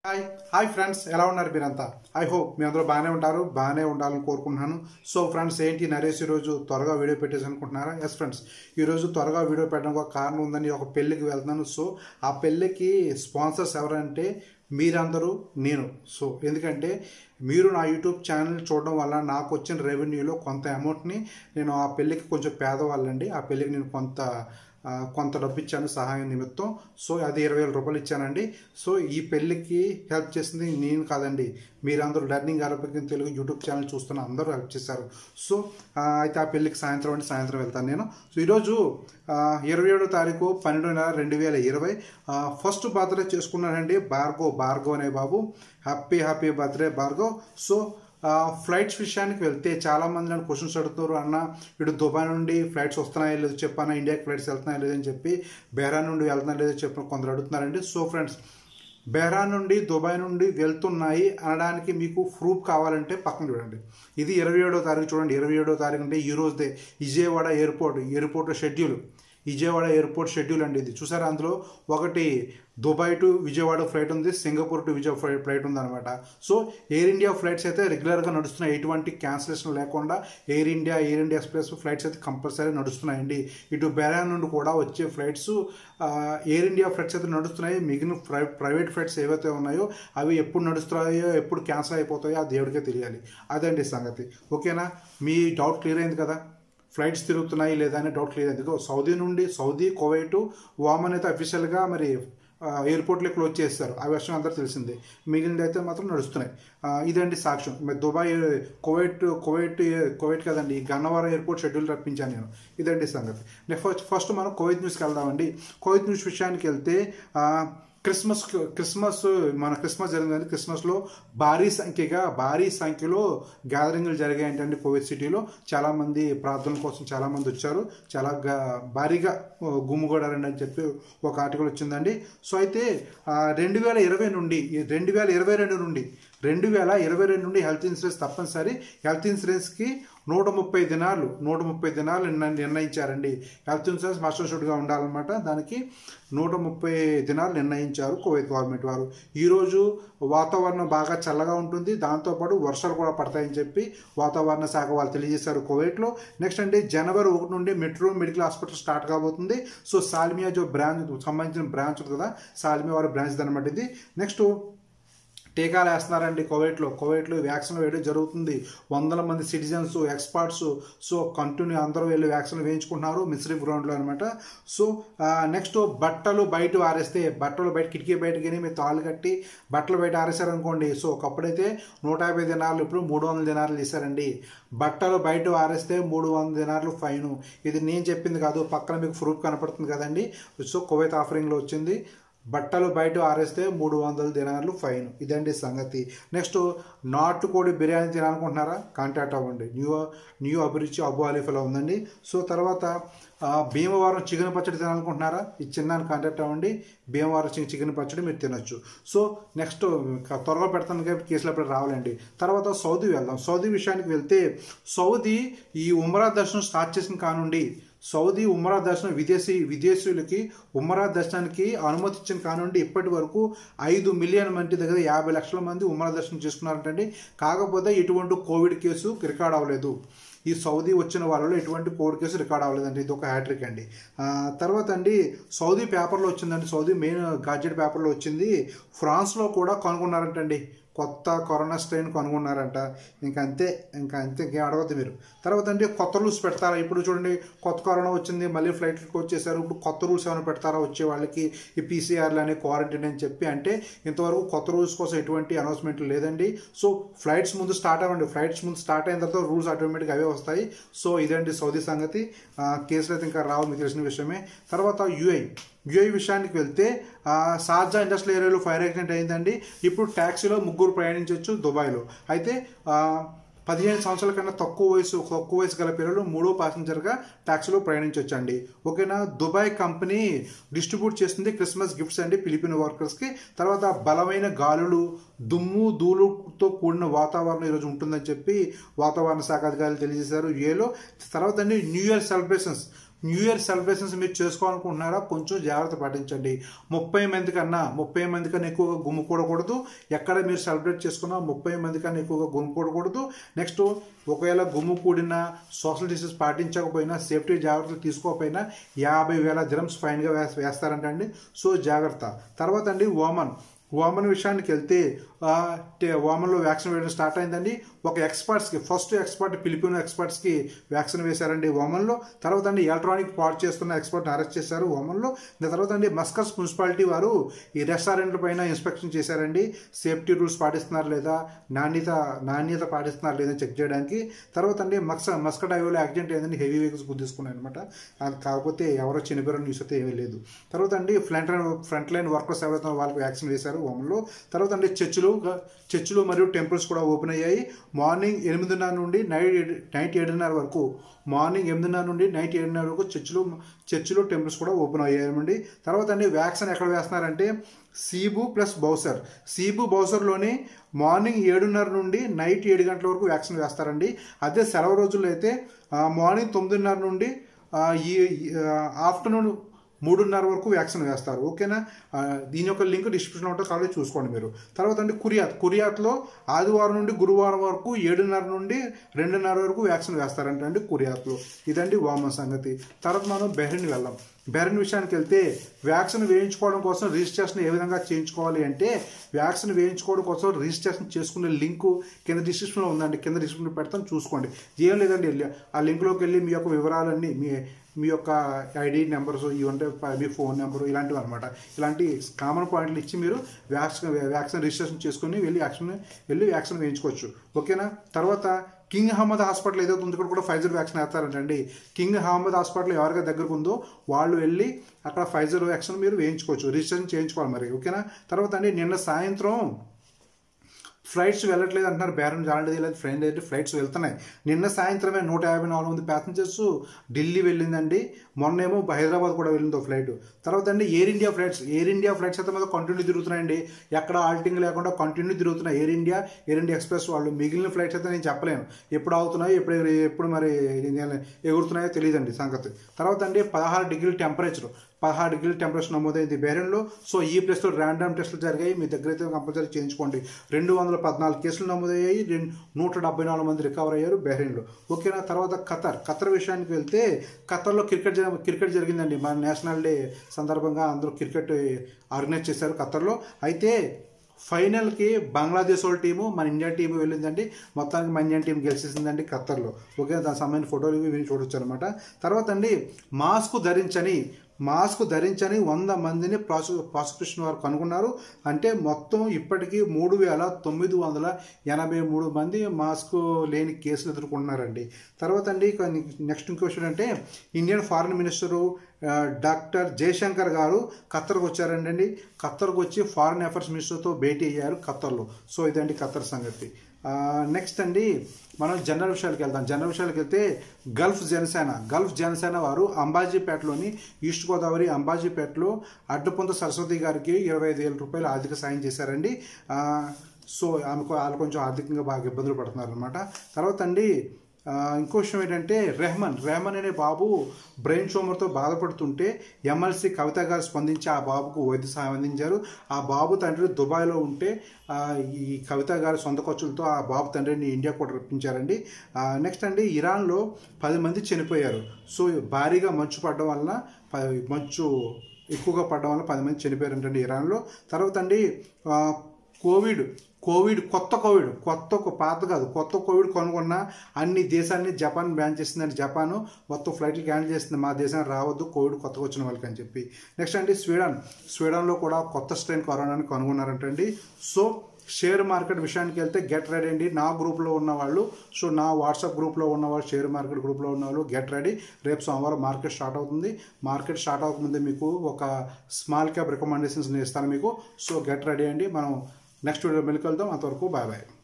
hi hi friends ఎలా ఉన్నారు మీరంతా ఐ హోప్ మీ అందరూ బాగానే ఉంటారు బాగానే ఉండాలని కోరుకుంటున్నాను సో ఫ్రెండ్స్ ఏంటి నరేష్ ఈరోజు త్వరగా వీడియో పెట్టేసి అనుకుంటున్నారా ఎస్ ఫ్రెండ్స్ ఈరోజు త్వరగా వీడియో పెట్టడానికి ఒక కారణం ఉందని ఒక పెళ్ళికి వెళ్తున్నాను సో ఆ పెళ్ళికి స్పాన్సర్స్ ఎవరంటే మీరందరూ నేను సో ఎందుకంటే మీరు నా యూట్యూబ్ ఛానల్ చూడడం వల్ల నాకు వచ్చిన రెవెన్యూలో కొంత అమౌంట్ని నేను ఆ పెళ్ళికి కొంచెం పేదవాళ్ళండి ఆ పెళ్ళికి నేను కొంత ఆ, కొంత డబ్బు ఇచ్చాను సహాయం నిమిత్తం సో అది ఇరవై వేల రూపాయలు ఇచ్చానండి సో ఈ పెళ్ళికి హెల్ప్ చేసింది నేను కాదండి మీరందరూ learning Arabic in Telugu YouTube channel చూస్తున్న అందరూ హెల్ప్ చేశారు సో ఆ, అయితే ఆ పెళ్ళికి సాయంత్రం అంటే సాయంత్రం వెళ్తాను నేను సో ఈరోజు ఇరవై ఏడో తారీఖు పన్నెండు నెల రెండు వేల ఇరవై ఫస్ట్ బర్త్డే చేసుకున్నానండి భార్గవ్ భార్గవ్ అనే బాబు happy happy birthday Bhargav so ఆ, ఫ్లైట్స్ విషయానికి వెళ్తే చాలా మంది నన్ను క్వశ్చన్స్ అడుగుతారు అన్న ఇటు దుబాయ్ నుండి ఫ్లైట్స్ వస్తున్నాయో లేదో చెప్పాను ఇండియాకి ఫ్లైట్స్ వెళ్తున్నాయో లేదని చెప్పి బెహ్రాన్ నుండి వెళ్తున్నాయో లేదో చెప్పిన కొందరు అడుగుతున్నారండి సో ఫ్రెండ్స్ బెహ్రాన్ నుండి దుబాయ్ నుండి వెళ్తున్నాయి అనడానికి మీకు ప్రూఫ్ కావాలంటే పక్కన చూడండి ఇది ఇరవై ఏడో తారీఖు చూడండి ఇరవై ఏడో తారీఖు అంటే ఈ రోజుదే Vijayawada airport airport schedule Vijayawada airport schedule అండి ఇది చూసారా అందులో ఒకటి దుబాయ్ టు విజయవాడ ఫ్లైట్ ఉంది సింగపూర్ టు విజయ ఫ్లైట్ ఉంది అనమాట సో ఎయిర్ ఇండియా ఫ్లైట్స్ అయితే రెగ్యులర్గా నడుస్తున్నాయి ఎటువంటి క్యాన్సిలేషన్ లేకుండా Air India Air India Express flights అయితే కంపల్సరీ నడుస్తున్నాయండి ఇటు బెరాన్ నుండి కూడా వచ్చే ఫ్లైట్స్ ఎయిర్ ఇండియా ఫ్లైట్స్ అయితే నడుస్తున్నాయి మిగిలిన ప్రై ప్రైవేట్ ఫ్లైట్స్ ఏవైతే ఉన్నాయో అవి ఎప్పుడు నడుస్తాయో ఎప్పుడు క్యాన్సిల్ అయిపోతాయో ఆ దేవుడికే తెలియాలి అదండి సంగతి ఓకేనా మీ డౌట్ క్లియర్ అయింది కదా ఫ్లైట్స్ తిరుగుతున్నాయి లేదా అనే డౌట్ క్లియర్ అయింది ఇదిగో సౌదీ నుండి సౌదీ కువైట్ వామన్ అయితే అఫీషియల్గా మరి ఆ, ఎయిర్పోర్ట్లో క్లోజ్ చేస్తారు ఆ విషయం అందరూ తెలిసిందే మిగిలినది అయితే మాత్రం నడుస్తున్నాయి ఆ, ఇదండి సాక్ష్యం మరి దుబాయ్ కువైట్ కువైట్ కువైట్ కదండి గన్నవరం ఎయిర్పోర్ట్ షెడ్యూల్ రప్పించాను నేను ఇదండి సంగతి నెక్స్ట్ ఫస్ట్ మనం కువైట్ న్యూస్కి వెళ్దామండి కువైట్ న్యూస్ విషయానికి వెళ్తే ఆ, క్రిస్మస్ క్రిస్మస్ మన క్రిస్మస్ జరిగిందండి క్రిస్మస్లో భారీ సంఖ్యగా భారీ సంఖ్యలో గ్యాదరింగ్లు జరిగాయంటండి కోవిడ్ సిటీలో చాలామంది ప్రార్థనల కోసం చాలామంది వచ్చారు చాలా గా- భారీగా గుమ్ముగూడారండి అని చెప్పి ఒక ఆర్టికల్ వచ్చిందండి సో అయితే రెండు వేల ఇరవై నుండి రెండు వేల ఇరవై రెండు నుండి రెండు వేల ఇరవై రెండు నుండి హెల్త్ ఇన్సూరెన్స్ తప్పనిసరి హెల్త్ ఇన్సూరెన్స్కి నూట ముప్పై దినాలు నూట ముప్పై దినాలు నిర్ణ- నిర్ణయించారండి హెల్త్ ఇన్సూరెన్స్ మస్ట్ షుడ్గా ఉండాలన్నమాట దానికి నూట ముప్పై దినాలు నిర్ణయించారు కువైత్ గవర్నమెంట్ వారు ఈరోజు వాతావరణం బాగా చల్లగా ఉంటుంది దాంతోపాటు వర్షాలు కూడా పడతాయని చెప్పి వాతావరణ శాఖ వాళ్ళు తెలియజేశారు కువైట్లో నెక్స్ట్ అంటే జనవరి ఒకటి నుండి మెట్రో మెడికల్ హాస్పిటల్ స్టార్ట్ కాబోతుంది సో సాల్మియా జో బ్రాంచ్ సంబంధించిన బ్రాంచ్ ఉంది కదా సాల్మియా వారి బ్రాంచ్ అనమాట ఇది నెక్స్ట్ టీకాలు వేస్తున్నారండి కోవిడ్లో కోవిడ్లో వ్యాక్సిన్ వేయడం జరుగుతుంది వందల మంది సిటిజన్స్ ఎక్స్పర్ట్స్ సో కంటిన్యూ అందరూ వెళ్ళి వ్యాక్సిన్ వేయించుకుంటున్నారు మిస్రీ గ్రౌండ్లో అనమాట సో నెక్స్ట్ బట్టలు బయట ఆరేస్తే బట్టలు బయట కిటికీ బయటకి మీరు తాళ్ళు కట్టి బట్టలు బయట ఆరేశారనుకోండి సో ఒకప్పుడైతే నూట యాభై దినాలు ఇప్పుడు మూడు వందల దినాలు తీశారండి బట్టలు బయట ఆరేస్తే మూడు వందల దినాలు ఫైన్ ఇది నేను చెప్పింది కాదు పక్కన మీకు ప్రూఫ్ కనపడుతుంది కదండి సో కువైత్ ఆఫరింగ్లో వచ్చింది బట్టలు బయట ఆరేస్తే మూడు వందల దినాలు ఫైన్ ఇదండి సంగతి నెక్స్ట్ నాటుకోడి బిర్యానీ తినాలనుకుంటున్నారా కాంటాక్ట్ అవ్వండి న్యూ న్యూ అభిరుచి అబు అలీఫలో ఉందండి సో తర్వాత ఆ, భీమవరం చికెన్ పచ్చడి తినాలనుకుంటున్నారా ఈ చిన్న కాంటాక్ట్ అవ్వండి భీమవరం చి- చికెన్ పచ్చడి మీరు తినొచ్చు సో నెక్స్ట్ క- త్వరగా పెడతాను కాబట్టి కేసులు అప్పుడు రావాలండి తర్వాత సౌదీ వెళ్దాం సౌదీ విషయానికి వెళ్తే సౌదీ ఈ ఉమరా దర్శనం స్టార్ట్ చేసిన కానుండి సౌదీ ఉమరా దర్శనం విదేశీ విదేశీయులకి ఉమరా దర్శనానికి అనుమతి ఇచ్చిన కానుండి ఇప్పటి వరకు ఐదు మిలియన్ మంది దగ్గర యాభై లక్షల మంది ఉమరా దర్శనం చేసుకున్నారంటండి కాకపోతే ఎటువంటి కోవిడ్ కేసు రికార్డ్ అవ్వలేదు ఈ సౌదీ వచ్చిన వాళ్ళలో ఎటువంటి కోవిడ్ కేసు రికార్డ్ అవ్వలేదండి ఇది ఒక హ్యాట్రిక్ అండి ఆ, తర్వాత అండి సౌదీ పేపర్లో వచ్చిందండి సౌదీ మెయిన్ గాడ్జెట్ పేపర్లో వచ్చింది ఫ్రాన్స్లో కూడా కనుగొన్నారంటండి కొత్త కరోనా స్ట్రెయిన్ కనుగొన్నారంట ఇంకా అంతే ఇంకా అంతే ఇంకేం అడగద్దు మీరు తర్వాత అంటే కొత్త రూల్స్ పెడతారా ఇప్పుడు చూడండి కొత్త కరోనా వచ్చింది మళ్ళీ ఫ్లైట్కి వచ్చేసారు ఇప్పుడు కొత్త రూల్స్ ఏమైనా పెడతారా వచ్చే వాళ్ళకి ఈ పీసీఆర్లు అని క్వారంటైన్ అని చెప్పి అంటే ఇంతవరకు కొత్త రూల్స్ కోసం ఎటువంటి అనౌన్స్మెంట్ లేదండి సో ఫ్లైట్స్ ముందు స్టార్ట్ అవ్వండి ఫ్లైట్స్ ముందు స్టార్ట్ అయిన తర్వాత రూల్స్ ఆటోమేటిక్గా అవే వస్తాయి సో ఇదండి సౌదీ సంగతి ఆ, కేసులు అయితే ఇంకా రావు మీకు తెలిసిన విషయమే తర్వాత యుఐ యుఐ విషయానికి వెళ్తే ఆ, షార్జా ఇండస్ట్రియల్ ఏరియాలో ఫైర్ యాక్సిడెంట్ అయిందండి ఇప్పుడు ట్యాక్సీలో ముగ్గురు ప్రయాణించవచ్చు దుబాయ్లో అయితే ఆ, పదిహేను సంవత్సరాల కన్నా తక్కువ వయసు తక్కువ వయసు గల పిల్లలు మూడో ప్యాసింజర్గా ట్యాక్సీలో ప్రయాణించవచ్చండి ఓకేనా దుబాయ్ కంపెనీ డిస్ట్రిబ్యూట్ చేస్తుంది క్రిస్మస్ గిఫ్ట్స్ అండి ఫిలిపిన్ వర్కర్స్కి తర్వాత బలమైన గాలులు దుమ్ము ధూళుతో కూడిన వాతావరణం ఈరోజు ఉంటుందని చెప్పి వాతావరణ శాఖ అధికారులు తెలియజేశారు ఏలో తర్వాత అండి new year celebrations new year celebrations మీరు చేసుకోవాలనుకుంటున్నారా కొంచెం జాగ్రత్త పాటించండి ముప్పై మంది కన్నా ముప్పై మంది కన్నా ఎక్కువగా గుమ్ముకూడకూడదు ఎక్కడ మీరు సెలబ్రేట్ చేసుకున్నా ముప్పై మంది కన్నా ఎక్కువగా గుమ్ముకూడకూడదు నెక్స్ట్ ఒకవేళ గుమ్ము కూడిన సోషల్ డిస్టెన్స్ పాటించకపోయినా సేఫ్టీ జాగ్రత్తలు తీసుకోకపోయినా యాభై వేల దిరమ్స్ ఫైన్గా వేస్ వేస్తారంటండి సో జాగ్రత్త తర్వాత అండి ఓమన్ ఓమన్ విషయానికి వెళ్తే ఆ, టే- ఓమన్లో వ్యాక్సిన్ వేయడం స్టార్ట్ అయిందండి ఒక ఎక్స్పర్ట్స్కి ఫస్ట్ ఎక్స్పర్ట్ ఫిలిపిన్ ఎక్స్పర్ట్స్కి వ్యాక్సిన్ వేశారండి ఓమన్లో తర్వాత అండి ఎలక్ట్రానిక్ పాడ్ చేస్తున్న ఎక్స్పర్ట్ని అరెస్ట్ చేశారు ఓమన్లో దాని తర్వాత అండి మస్కస్ మున్సిపాలిటీ వారు ఈ రెస్టారెంట్ల పైన ఇన్స్పెక్షన్ చేశారండి సేఫ్టీ రూల్స్ పాటిస్తున్నారు లేదా నాణ్యత నాణ్యత పాటిస్తున్నారు లేదా చెక్ చేయడానికి తర్వాత అండి మక్స మస్కట్ హైవేలో యాక్సిడెంట్ అయిందండి హెవీ వెహికల్స్ గుద్దేసుకున్నాయి అనమాట అది కాకపోతే ఎవరో చనిపోయారో న్యూస్ అయితే ఏమీ లేదు తర్వాత అండి front line front line workers ఎవరైతే వాళ్ళకి వ్యాక్సిన్ వేశారు ఓమన్లో తర్వాత అండి చర్చిలు చర్చిలు మరియు టెంపుల్స్ కూడా ఓపెన్ అయ్యాయి మార్నింగ్ ఎనిమిదిన్నర నుండి నైట్ ఏడు- నైట్ ఏడున్నర వరకు మార్నింగ్ ఎనిమిదిన్నర నుండి నైట్ ఏడున్నర వరకు చర్చిలు చర్చిలు టెంపుల్స్ కూడా ఓపెన్ అయ్యాయండి తర్వాత అండి వ్యాక్సిన్ ఎక్కడ వేస్తున్నారంటే సీబు ప్లస్ బౌసర్ సీబు బౌసర్లోని మార్నింగ్ ఏడున్నర నుండి నైట్ ఏడు గంటల వరకు వ్యాక్సిన్ వేస్తారండి అదే సెలవు రోజుల్లో అయితే ఆ, మార్నింగ్ తొమ్మిదిన్నర నుండి ఆ, ఈ ఆఫ్టర్నూన్ మూడున్నర వరకు వ్యాక్సిన్ వేస్తారు ఓకేనా ఆ, దీని యొక్క లింక్ డిస్క్రిప్షన్లో ఉంటుంది కాబట్టి చూసుకోండి మీరు తర్వాత అండి కురియాత్ కురియాత్లో ఆదివారం నుండి గురువారం వరకు ఏడున్నర నుండి రెండున్నర వరకు వ్యాక్సిన్ వేస్తారంట అండి కురియాత్లో ఇదండి వామన్ సంగతి తర్వాత మనం బెహ్రిన్ వెళ్దాం బెహ్రిన్ విషయానికి వెళ్తే వ్యాక్సిన్ వేయించుకోవడం కోసం రిజిస్ట్రేషన్ ఏ విధంగా చేయించుకోవాలి అంటే వ్యాక్సిన్ వేయించుకోవడం కోసం రిజిస్ట్రేషన్ చేసుకునే లింకు కింద డిస్క్రిప్షన్లో ఉందండి కింద డిస్క్రిప్షన్లో పెడతాను చూసుకోండి ఏం లేదండి వెళ్ళి ఆ లింక్లోకి వెళ్ళి మీ యొక్క వివరాలన్నీ మీ మీ యొక్క ఐడి నెంబర్స్ ఇవి ఉంటాయి ప- మీ ఫోన్ నెంబరు ఇలాంటివి అనమాట ఇలాంటి కామన్ పాయింట్లు ఇచ్చి మీరు వ్యాక్సిన్ వ్యాక్సిన్ రిజిస్ట్రేషన్ చేసుకుని వెళ్ళి వ్యాక్సిన్ వెళ్ళి వ్యాక్సిన్ వేయించుకోవచ్చు ఓకేనా తర్వాత కింగ్ అహ్మద్ హాస్పిటల్ ఏదైతే ఉందో ఇక్కడ కూడా ఫైజర్ వ్యాక్సిన్ వేస్తారంటండి కింగ్ అహ్మద్ హాస్పిటల్ ఎవరిగా దగ్గరకు ఉందో వాళ్ళు వెళ్ళి అక్కడ ఫైజర్ వ్యాక్సిన్ మీరు వేయించుకోవచ్చు రిజిస్ట్రేషన్ చేయించుకోవాలి మరి ఓకేనా తర్వాత అండి నిన్న సాయంత్రం ఫ్లైట్స్ వెళ్ళట్లేదు అంటున్నారు బేరం జాలలేదు లేదు ఫ్రెండ్ అయితే ఫ్లైట్స్ వెళ్తున్నాయి నిన్న సాయంత్రమే నూట యాభై నాలుగు మంది ప్యాసింజర్స్ ఢిల్లీ వెళ్ళిందండి మొన్నేమో హైదరాబాద్ కూడా వెళ్ళింది ఫ్లైట్ తర్వాత అండి Air India flights Air India flights అయితే మీద కంటిన్యూ తిరుగుతున్నాయండి ఎక్కడ ఆల్టింగ్ లేకుండా కంటిన్యూ తిరుగుతున్నాయి Air India Air India Express వాళ్ళు మిగిలిన ఫ్లైట్స్ అయితే నేను చెప్పలేను ఎప్పుడు అవుతున్నాయో ఎప్పుడు ఎప్పుడు మరి ఎగురుతున్నాయో తెలియదండి సంగతి తర్వాత అండి పదహారు డిగ్రీల టెంపరేచర్ పదహారు డిగ్రీల టెంపరేచర్ నమోదైంది బెహ్రెన్లో సో ఈ ప్లేస్లో ర్యాండమ్ టెస్టులు జరిగాయి మీ దగ్గర అయితే కంపల్సరీ చేయించుకోండి రెండు వందల పద్నాలుగు కేసులు నమోదయ్యాయి రెండు నూట డెబ్బై నాలుగు మంది రికవర్ అయ్యారు బెహ్రెన్లో ఓకేనా తర్వాత ఖతర్ ఖతర్ విషయానికి వెళ్తే ఖతర్లో క్రికెట్ జ- క్రికెట్ జరిగిందండి మన నేషనల్ డే సందర్భంగా అందరూ క్రికెట్ ఆర్గనైజ్ చేశారు ఖతర్లో అయితే ఫైనల్కి బంగ్లాదేశ్ వాళ్ళ టీము మన ఇండియా టీం వెళ్ళిందండి మొత్తానికి మన ఇండియన్ టీం గెలిచేసిందండి ఖత్తర్లో ఓకే దానికి సంబంధించిన ఫోటోలు ఇవి చూడొచ్చు అనమాట తర్వాత అండి మాస్క్ ధరించని మాస్క్ ధరించని వంద మందిని ప్రాసు ప్రాసిక్యూషన్ వారు కనుగొన్నారు అంటే మొత్తం ఇప్పటికీ మూడు వేల తొమ్మిది వందల ఎనభై మూడు మంది మాస్క్ లేని కేసులు ఎదుర్కొంటున్నారండి తర్వాత అండి ఇక నెక్స్ట్ క్వశ్చన్ అంటే ఇండియన్ ఫారిన్ మినిస్టరు ఆ, డాక్టర్ జయశంకర్ గారు ఖత్తర్కి వచ్చారండి ఖత్తర్కి వచ్చి ఫారిన్ అఫైర్స్ మినిస్టర్తో భేటీ అయ్యారు ఖత్తర్లో సో ఇదండి ఖత్తర్ సంగతి నెక్స్ట్ అండి మనం జనరల్ విషయాలకు వెళ్దాం జనరల్ విషయాలకు వెళ్తే గల్ఫ్ జనసేన గల్ఫ్ జనసేన వారు అంబాజీపేటలోని ఈస్ట్ గోదావరి అంబాజీపేటలో అడ్డుపొంత సరస్వతి గారికి ఇరవై ఐదు వేల రూపాయలు ఆర్థిక సాయం చేశారండి ఆ, సో ఆమెకు వాళ్ళు కొంచెం ఆర్థికంగా బాగా ఇబ్బందులు పడుతున్నారు అనమాట తర్వాత అండి ఆ, ఇంకో విషయం ఏంటంటే రెహమాన్ రెహమాన్ అనే బాబు బ్రెయిన్ ట్యూమర్తో బాధపడుతుంటే ఎమ్మెల్సీ కవిత గారు స్పందించి ఆ బాబుకు వైద్య సహాయం అందించారు ఆ బాబు తండ్రి దుబాయ్లో ఉంటే ఆ, ఈ కవిత గారి సొంత ఖర్చులతో ఆ బాబు తండ్రిని ఇండియా కూడా రప్పించారండి ఆ, నెక్స్ట్ అండి ఇరాన్లో పది మంది చనిపోయారు సో భారీగా మంచు పడడం వలన ప- మంచు ఎక్కువగా పడడం వల్ల పది మంది చనిపోయారంటండి ఇరాన్లో తర్వాత అండి ఆ, కోవిడ్ కోవిడ్ కొత్త కోవిడ్ కొత్త ఒక పాత కాదు కొత్త కోవిడ్ కనుగొన్న అన్ని దేశాన్ని జపాన్ బ్యాన్ చేసిందండి జపాన్ మొత్తం ఫ్లైట్లు క్యాన్సిల్ చేస్తుంది మా దేశానికి రావద్దు కోవిడ్ కొత్తగా వచ్చిన వాళ్ళకి అని చెప్పి నెక్స్ట్ అండి స్వీడన్ స్వీడన్లో కూడా కొత్త స్ట్రెయిన్ కరోనాని కనుగొన్నారంటండి సో షేర్ మార్కెట్ విషయానికి వెళ్తే గెట్ రెడీ అండి నా గ్రూప్లో ఉన్న వాళ్ళు సో నా వాట్సాప్ గ్రూప్లో ఉన్న వాళ్ళు షేర్ మార్కెట్ గ్రూప్లో ఉన్న వాళ్ళు గెట్ రెడీ రేపు సోమవారం మార్కెట్ స్టార్ట్ అవుతుంది మార్కెట్ స్టార్ట్ అవ్వకముందే మీకు ఒక స్మాల్ క్యాప్ రికమెండేషన్స్ నేను ఇస్తాను మీకు సో గెట్ రెడీ అండి మనం నెక్స్ట్ వీడియో మెలికి వెళ్దాం అంతవరకు బాయ్ బాయ్